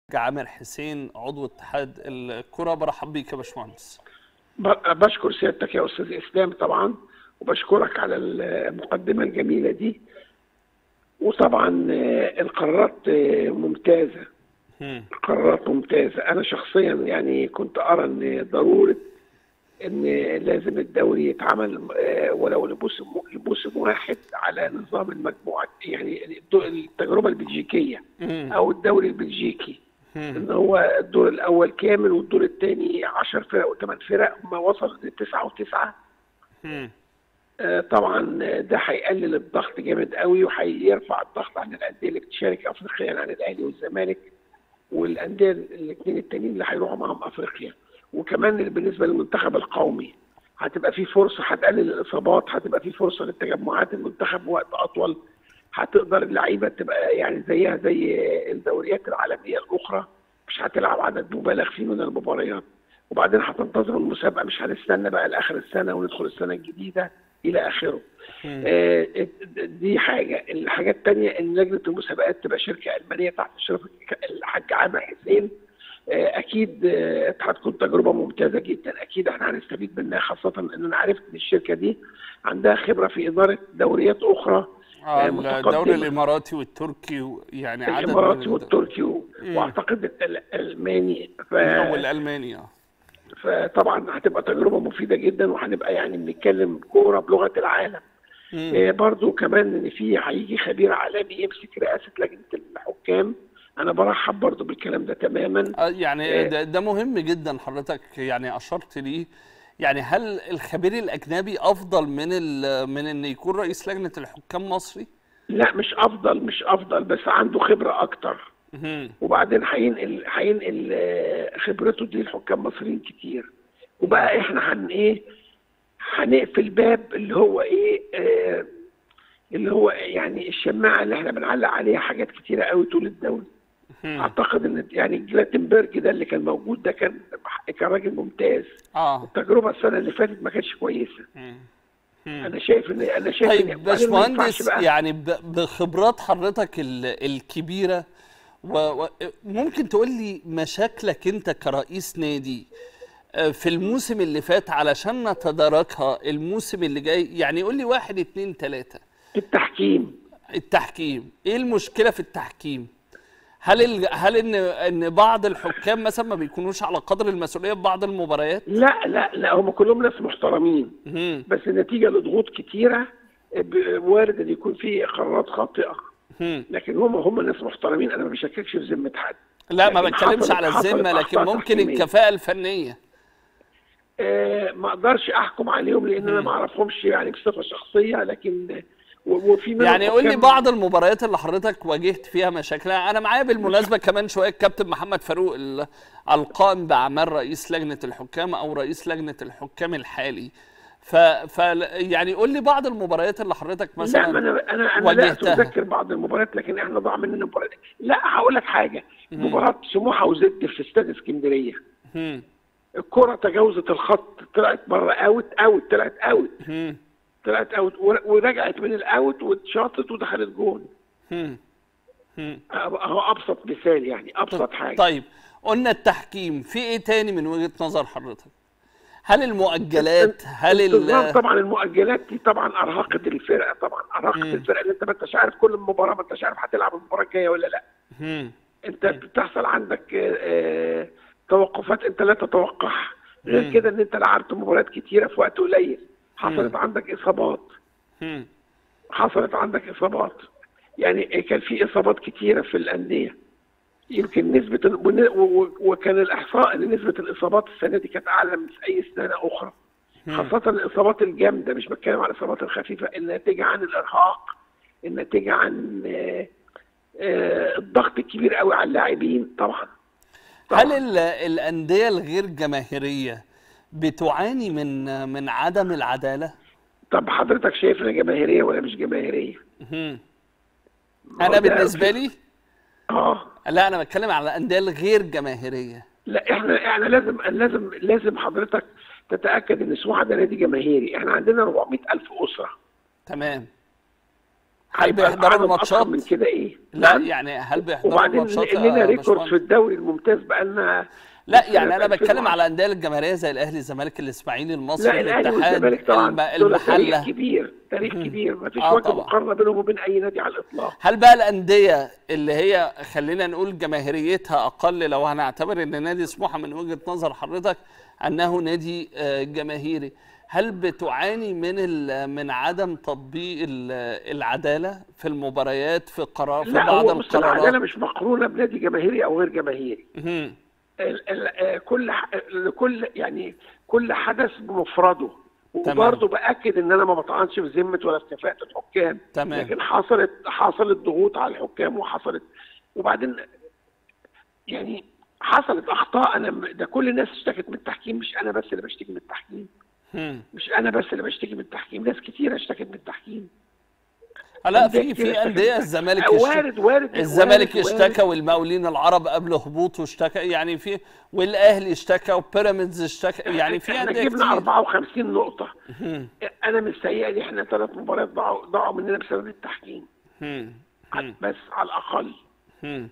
عامر حسين عضو اتحاد الكرة برحب بيك يا باشمهندس ب- بشكر سيادتك يا استاذ اسلام طبعا وبشكرك على المقدمه الجميله دي وطبعا آه، القرارات آه، ممتازه مم. قرارات ممتازه انا شخصيا يعني كنت ارى ان ضروره ان لازم الدوري يتعمل آه، ولو لموسم لموسم واحد على نظام المجموعات يعني الدو- التجربه البلجيكيه مم. او الدوري البلجيكي مم. ان هو الدور الاول كامل والدور الثاني 10 فرق وثمان فرق ما وصل لتسعه وتسعه مم. آه، طبعا آه، ده هيقلل الضغط جامد قوي وهيرفع الضغط عن الانديه اللي بتشارك افريقيا عن الاهلي والزمالك والانديه الاثنين التانيين اللي هيروحوا معاهم افريقيا وكمان بالنسبه للمنتخب القومي هتبقى في فرصه هتقلل الاصابات هتبقى في فرصه للتجمعات المنتخب وقت اطول هتقدر اللعيبه تبقى يعني زيها زي الدوريات العالميه الاخرى مش هتلعب عدد مبالغ فيه من المباريات وبعدين هتنتظر المسابقه مش هنستنى بقى لاخر السنه وندخل السنه الجديده الى اخره. آه، دي حاجه، الحاجه الثانيه ان لجنه المسابقات تبقى شركه المانيه تحت اشراف الحاج عامر حسين آه، اكيد آه، هتكون تجربه ممتازه جدا اكيد احنا هنستفيد منها خاصه ان انا عرفت ان الشركه دي عندها خبره في اداره دوريات اخرى آه، متقدمة. الدوري الاماراتي والتركي و- يعني عدد من الاماراتي الد- والتركي و- واعتقد ال- الالماني ف... او الالماني اه فطبعا هتبقى تجربه مفيده جدا وهنبقى يعني بنتكلم كوره بلغه العالم مم. آه، برضو كمان ان في هيجي خبير عالمي يمسك رئاسه لجنه الحكام انا برحب برضو بالكلام ده تماما آه، يعني إيه. ده, ده مهم جدا حضرتك يعني اشرت ليه يعني هل الخبير الاجنبي افضل من ال- من ان يكون رئيس لجنه الحكام مصري؟ لا مش افضل مش افضل بس عنده خبره اكتر مم. وبعدين هينقل هينقل آه، خبرته دي لحكام مصريين كتير وبقى احنا هن ايه هنقفل باب اللي هو ايه آه اللي هو يعني الشماعه اللي احنا بنعلق عليها حاجات كتيره قوي طول الدوري مم. اعتقد ان يعني جلاتنبرج ده اللي كان موجود ده كان كان راجل ممتاز اه التجربه السنه اللي فاتت ما كانتش كويسه مم. مم. انا شايف ان انا شايف طيب إن وبعدين ما ينفعش باشمهندس بقى- يعني ب- بخبرات حضرتك ال- الكبيره وممكن تقول لي مشاكلك انت كرئيس نادي آه، في الموسم اللي فات علشان نتداركها الموسم اللي جاي يعني قول لي واحد اتنين تلاته التحكيم التحكيم ايه المشكله في التحكيم هل ال... هل ان ان بعض الحكام مثلا ما بيكونوش على قدر المسؤوليه في بعض المباريات لا لا لا هم كلهم ناس محترمين مم. بس نتيجه لضغوط كتيره ب- وارد ان يكون في قرارات خاطئه مم. لكن هم هم ناس محترمين انا ما بشككش في ذمه حد لا ما لكن بتكلمش حصلت- على حصلت الذمه لكن أخطاء ممكن تحكيمية. الكفاءه الفنيه آه ما اقدرش احكم عليهم لان انا ما اعرفهمش يعني بصفه شخصيه لكن و- وفي منهم يعني قول لي حكام- بعض المباريات اللي حضرتك واجهت فيها مشاكل انا معايا بالمناسبه كمان شويه الكابتن محمد فاروق ال- القائم باعمال رئيس لجنه الحكام او رئيس لجنه الحكام الحالي ف, ف يعني قول لي بعض المباريات اللي حضرتك لا مثلا ما انا انا انا لا واجهتها. اتذكر بعض المباريات لكن احنا ضاع مننا مباريات لا هقول لك حاجه مباراه سموحه وزد في استاد اسكندريه مم. الكره تجاوزت الخط طلعت بره اوت اوت طلعت اوت مم. طلعت اوت ور- ورجعت من الاوت واتشاطت ودخلت جون مم. مم. اهو ابسط مثال يعني ابسط حاجه طيب قلنا التحكيم في ايه تاني من وجهة نظر حضرتك هل المؤجلات هل النظام ال طبعا المؤجلات دي طبعا ارهقت الفرقه طبعا ارهقت الفرقه اللي انت ما انتش عارف كل مباراه ما انتش عارف هتلعب المباراه الجايه ولا لا مم. انت بتحصل عندك آه، آه، توقفات انت لا تتوقعها غير كده ان انت لعبت مباريات كتيره في وقت قليل حصلت عندك اصابات مم. حصلت عندك اصابات يعني كان في اصابات كتيره في الانديه يمكن نسبه ال- ون- و- و- وكان الاحصاء ان نسبه الاصابات السنه دي كانت اعلى من اي سنه اخرى خاصه الاصابات الجامده مش بتكلم على الاصابات الخفيفه الناتجه عن الارهاق الناتجه عن آه، آه، الضغط الكبير قوي على اللاعبين طبعا هل ال- الأندية الغير جماهيرية بتعاني من من عدم العدالة؟ طب حضرتك شايف انها جماهيريه ولا مش جماهيريه؟ مم. ما هو أنا ده- بالنسبة لي اه لا أنا بتكلم على الأندية الغير جماهيرية لا احنا احنا لازم لازم لازم حضرتك تتاكد ان سموحه ده نادي جماهيري احنا عندنا 400 الف اسره تمام هل هيبقى بيحضروا العدد الماتشات؟ أضخم من كده ايه لا نعم. يعني هل بيحضروا وبعدين الماتشات يا لنا ريكورد باشمهندس؟ في الدوري الممتاز بقالنا لا يعني انا في بتكلم 2010. على الانديه الجماهيريه زي الاهلي الزمالك الاسماعيلي المصري لا الاهلي الاتحاد والزمالك طبعا الم- دول تاريخ المحله كبير تاريخ كبير ما فيش آه وجه طبعا. مقارنه بينهم وبين اي نادي على الاطلاق هل بقى الانديه اللي هي خلينا نقول جماهيريتها اقل لو هنعتبر ان نادي سموحه من وجهه نظر حضرتك انه نادي آه، جماهيري هل بتعاني من ال- من عدم تطبيق ال- العداله في المباريات في قرار في لا بعض هو بص العداله القرارات مش مقرونه بنادي جماهيري او غير جماهيري مهم. ال ال آه، كل ح- لكل يعني كل حدث بمفرده تمام. وبرضه باكد ان انا ما بطعنش في ذمه ولا في كفاءه الحكام تمام. لكن حصلت حصلت ضغوط على الحكام وحصلت وبعدين يعني حصلت اخطاء انا م- ده كل الناس اشتكت من التحكيم مش انا بس اللي بشتكي من التحكيم مم. مش انا بس اللي بشتكي من التحكيم ناس كتير اشتكت من التحكيم آه، لا أندية في كتير في اشتكت انديه من- الزمالك آه، اشتكى وارد وارد الزمالك وارد- اشتكى والمقاولين العرب قبل هبوطه اشتكى يعني في والاهلي اشتكى وبيراميدز اشتكى يعني في احنا انديه جبنا كتير 54 نقطة مم. انا مستهيألي احنا ثلاث مباريات ضاعوا ضاعوا مننا بسبب التحكيم مم. بس على الاقل مم.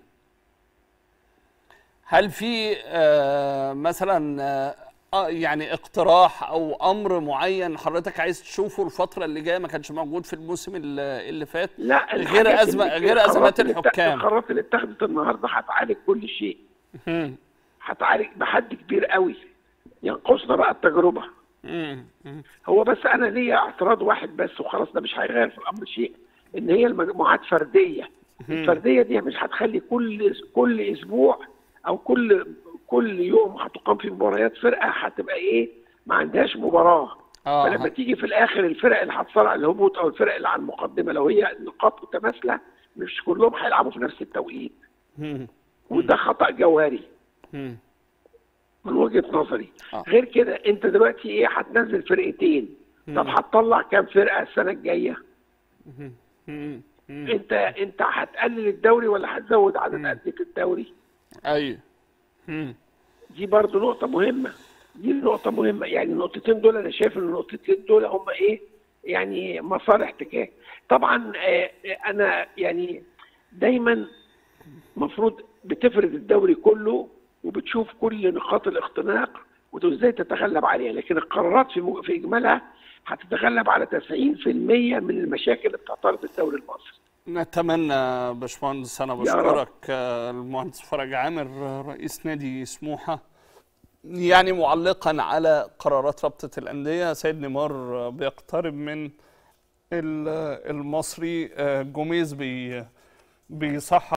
هل في آه، مثلا آه، آه، يعني اقتراح او امر معين حضرتك عايز تشوفه الفتره اللي جايه ما كانش موجود في الموسم اللي اللي فات لا غير الحاجات ازمه اللي- غير القرارات ازمات اللي ات- الحكام القرارات اللي اتخذت النهارده هتعالج كل شيء مم. هتعالج بحد كبير قوي ينقصنا بقى التجربة مم. مم. هو بس انا ليا اعتراض واحد بس وخلاص ده مش هيغير في الامر شيء ان هي المجموعات فرديه الفرديه دي مش هتخلي كل كل اسبوع او كل كل يوم هتقام في مباريات فرقه هتبقى ايه ما عندهاش مباراه آه. فلما تيجي في الاخر الفرق اللي هتصارع الهبوط او الفرق اللي على المقدمه لو هي نقاط متماثله مش كلهم هيلعبوا في نفس التوقيت مم. وده خطا جوهري مم. من وجهه نظري آه. غير كده انت دلوقتي ايه هتنزل فرقتين طب هتطلع كام فرقه السنه الجايه مم. مم. انت انت هتقلل الدوري ولا هتزود عدد انديه الدوري ايوه مم. دي برضو نقطه مهمه دي نقطه مهمه يعني النقطتين دول انا شايف ان النقطتين دول هم ايه يعني مسار احتكاك طبعا آه، آه، انا يعني دايما مفروض بتفرد الدوري كله وبتشوف كل نقاط الاختناق وازاي تتغلب عليها لكن القرارات في مو- في اجمالها هتتغلب على 90% من المشاكل اللي بتعترض الدوري المصري نتمنى باشمهندس انا يا بشكرك آه، المهندس فرج عامر آه، رئيس نادي سموحه يعني معلقا على قرارات رابطه الانديه سيد نيمار آه، بيقترب من ال- المصري آه، جوميز بي بيصحح